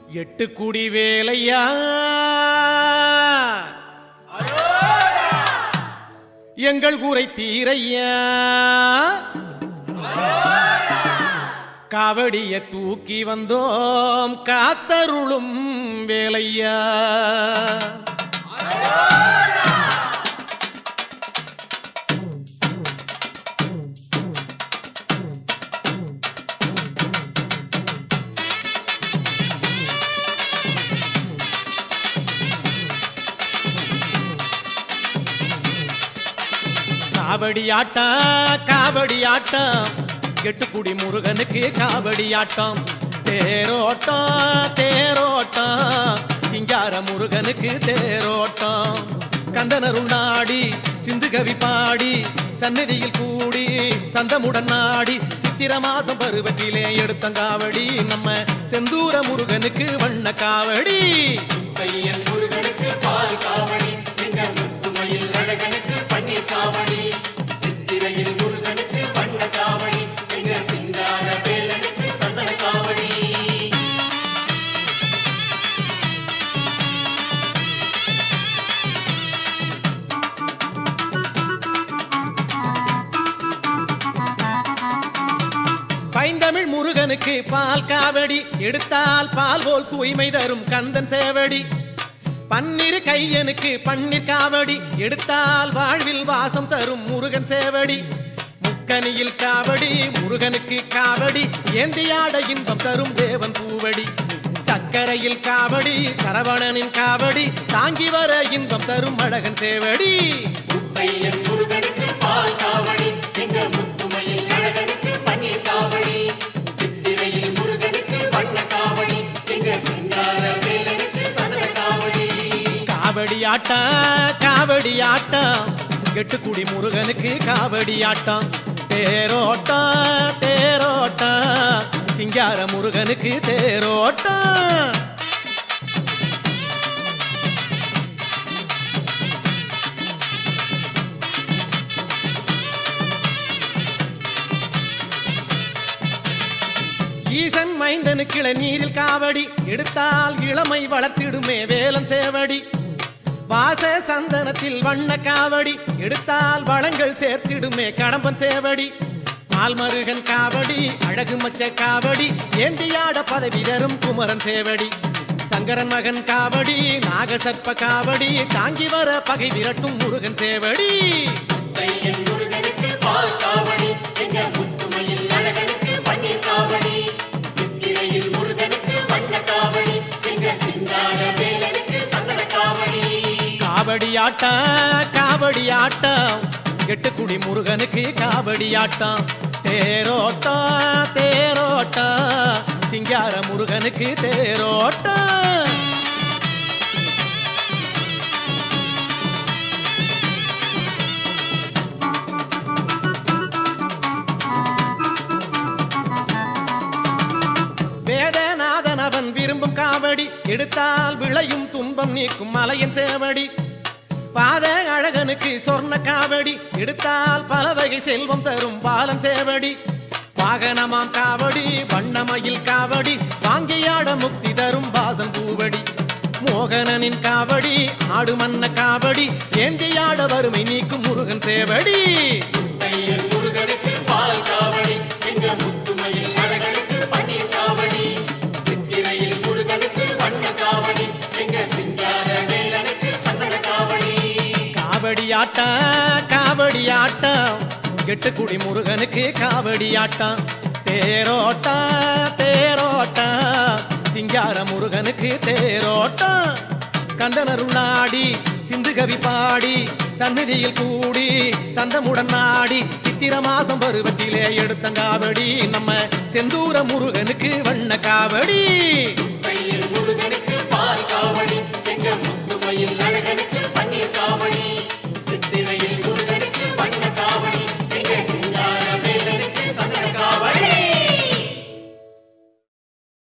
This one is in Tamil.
எட்டு குடி வேலையா எங்கள் கூரை தீரையா காவடிய தூக்கி வந்தோம் காத்தருளும் வேலையா காவடி ஆட்டம் காவடி ஆட்டம் எட்டுக்குடி முருகனுக்கு காவடி ஆட்டம் தேரோட்டம் தேரோட்டம் சிங்கார முருகனுக்கு தேரோட்டம் கந்தனருள் நாடி சிந்து கவி பாடி சந்நிதியில் கூடி சந்தமுடன் நாடி சித்திர மாசம் பருவத்திலே எடுத்தங்காவடி நம்ம செந்தூர முருகனுக்கு வண்ண காவடி கையன் முருகனுக்கு பால் காவடி எங்க முத்துமயில் அழகனுக்கு பன்னீர் காவடி சித்திரையில் முருகனுக்கு வண்ண காவடி எங்க சிங்கார வேலனுக்கு சந்தன காவடி பைந்தமிழ் முருகனுக்கு பால் காவடி எடுத்தால் பால் போல் தூய்மை தரும் கந்தன் சேவடி பன்னிரு கையனுக்கு பன்னீர் காவடி எடுத்தால் வாழ்வில் வாசம் தரும் முருகன் சேவடி முக்கனியில் காவடி முருகனுக்கு காவடி ஏந்தியாட இன்பம் தரும் தேவன் பூவடி சக்கரையில் காவடி சரவணனின் காவடி தாங்கி வர இன்பம் தரும் அழகன் சேவடி கையன் முருகனுக்கு பால் காவடி எங்க முத்துமயில் அழகனுக்கு பன்னீர் காவடி சித்திரையில் முருகனுக்கு வண்ண காவடி எங்க சிங்கார வேலனுக்கு சந்தன காவடி காவடி ஆட்டம் காவடி ஆட்டம் எட்டுக்குடி முருகனுக்கு காவடி ஆட்டம் தேரோட்டம் தேரோட்டம் சிங்கார முருகனுக்கு தேரோட்டம் ஈசன் மைந்தனுக்கு நீரில் காவடி எடுத்தால் இளமை வளர்த்திடுமே வேலன் சேவடி வாச சந்தனத்தில் வண்ண காவடி எடுத்தால் வளங்கள் சேர்த்திடுமே கடம்பன் சேவடி பால்மருகன் காவடி அழகு மச்ச காவடி ஏந்தியாட பதவி தரும் குமரன் சேவடி சங்கரன் மகன் காவடி நாகசர்ப்ப காவடி தாங்கி வர பகை விரட்டும் முருகன் சேவடி கையன் முருகனுக்கு பால் காவடி எங்க முத்துமயில் அழகனுக்கு பன்னீர் காவடி சித்திரையில் முருகனுக்கு வண்ண காவடி எங்க சிங்கார வேலனுக்கு சந்தன காவடி காவடி ஆட்டம் காவடி ஆட்டம் எட்டுக்குடி முருகனுக்கு காவடி ஆட்டம் தேரோட்டம் தேரோட்டம் சிங்கார முருகனுக்கு தேரோட்டம் வேதநாதன் அவன் விரும்பும் காவடி எடுத்தால் விளையும் துன்பம் நீக்கும் மலையன் சேவடி பாத அழகனுக்கு சொர்ண காவடி எடுத்தால் பல வகை செல்வம் தரும் பாலன் சேவடி வாகனமாம் காவடி வண்ணமயில் காவடி வாங்கியாட முக்தி தரும் வாசன் பூவடி மோகனனின் காவடி ஆடு மன்ன காவடி ஏந்தியாட வறுமை நீக்கும் முருகன் சேவடி கையன் முருகனுக்கு பால் காவடி எங்க முத்துமயில் அழகனுக்கு பன்னீர் காவடி சித்திரையில் முருகனுக்கு வண்ண காவடி எங்க சிங்கார வேலனுக்கு சந்தன காவடி காவடி ஆட்டம் காவடி ஆட்டம் எட்டுக்குடி முருகனுக்கு காவடி ஆட்டம் தேரோட்டம் தேரோட்டம் சிங்கார முருகனுக்கு தேரோட்டம் கந்தனருள் நாடி சிந்து கவி பாடி சந்நிதியில் கூடி சந்தமுடன் நாடி சித்திர மாசம் பருவத்திலே எடுத்தங்காவடி நம்ம செந்தூர முருகனுக்கு வண்ண காவடி கையில் முருகனுக்கு பால் காவடி